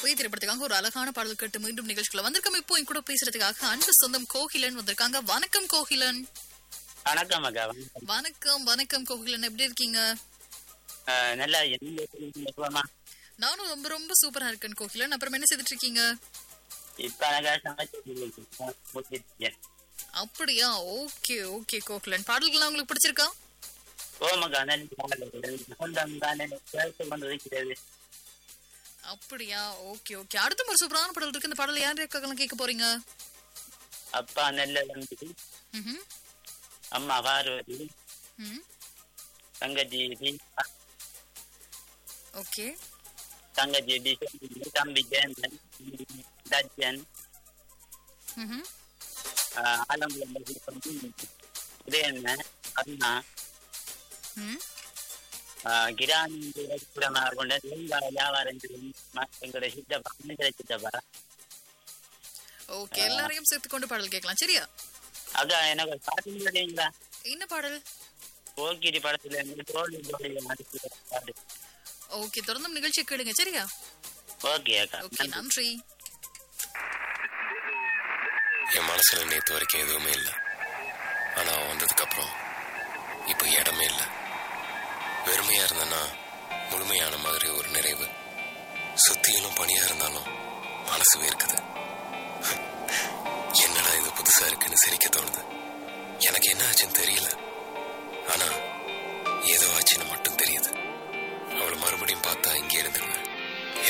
பார்வை திரைப்படத்துக்காக ஒரு அழகான பாடல் கேட்டு மீண்டும் நிகழ்ச்சிக்குள்ள வந்திருக்கோம் இப்போ என் கூட பேசுறதுக்காக அன்பு சொந்தம் கோகிலன் வந்திருக்காங்க வணக்கம் கோகிலன் வணக்கம் அக்கா வணக்கம். வணக்கம் வணக்கம் கோகிலன் எப்படி இருக்கீங்க அஹ், நல்லா என்ன சொல்லுமா நானும் ரொம்ப ரொம்ப சூப்பரா இருக்கேன் கோகிலன் அப்புறம் என்ன செய்துட்டு இருக்கீங்க இப்ப அழகா சமைச்சு முடிச்சிருக்கேன் அப்படியா ஓகே ஓகே கோகிலன் பாடல்கள்லாம் உங்களுக்கு பிடிச்சிருக்கா ஓமக்கா நல்ல சொந்தம் தானே பேச கொண்டிருக்கிறது அப்படியா ஓகே ஓகே அடுத்த ஒரு சூப்பரான பாடல் இருக்கு இந்த பாடல் யார் இருக்காங்கலாம் கேட்க போறீங்க அப்பா நல்ல தம்பி ம்ஹும். அம்மா பார்வதி ம் தங்கச்சி தீபா, ஓகே தங்கச்சி டிசன், தம்பி ஜெயந்தன் தஜன் ம்ஹும். ஆலங்குளம் உதயண்ணன் அண்ணா ம் அஹ், கிராமி கூடமாக கொண்ட தேங்காய் வியாபாரம் செய்யும் ம- எங்களுடைய சித்தப்பா மந்திர சித்தப்பா ஓகே எல்லாரையும் சேர்த்து கொண்டு பாடல் கேட்கலாம் சரியா அக்கா எனக்கு ஒரு பாட்டு சொல்றீங்களா என்ன பாடல் போக்கிரி படத்துல இருந்து தோல்வி தோல்வி நடிக்கிற பாட்டு ஓகே தொடர்ந்து நிகழ்ச்சி கேளுங்க சரியா ஓகே அக்கா ஓகே நன்றி என் மனசுல நேத்து வரைக்கும் எதுவுமே இல்லை ஆனா அவன் வந்ததுக்கு அப்புறம் இப்போ இடமே இல்லை வெறுமையா இருந்தேன்னா முழுமையான மாதிரி ஒரு நிறைவு சுத்தியிலும் பணியா இருந்தாலும் மனசு வேர்க்குது என்னடா இது புதுசா இருக்குன்னு சிரிக்க தோணுது எனக்கு என்ன ஆச்சுன்னு தெரியல ஆனா ஏதோ ஆச்சுன்னு மட்டும் தெரியுது அவளை மறுபடியும் பார்த்தா இங்கே இருந்துருவேன்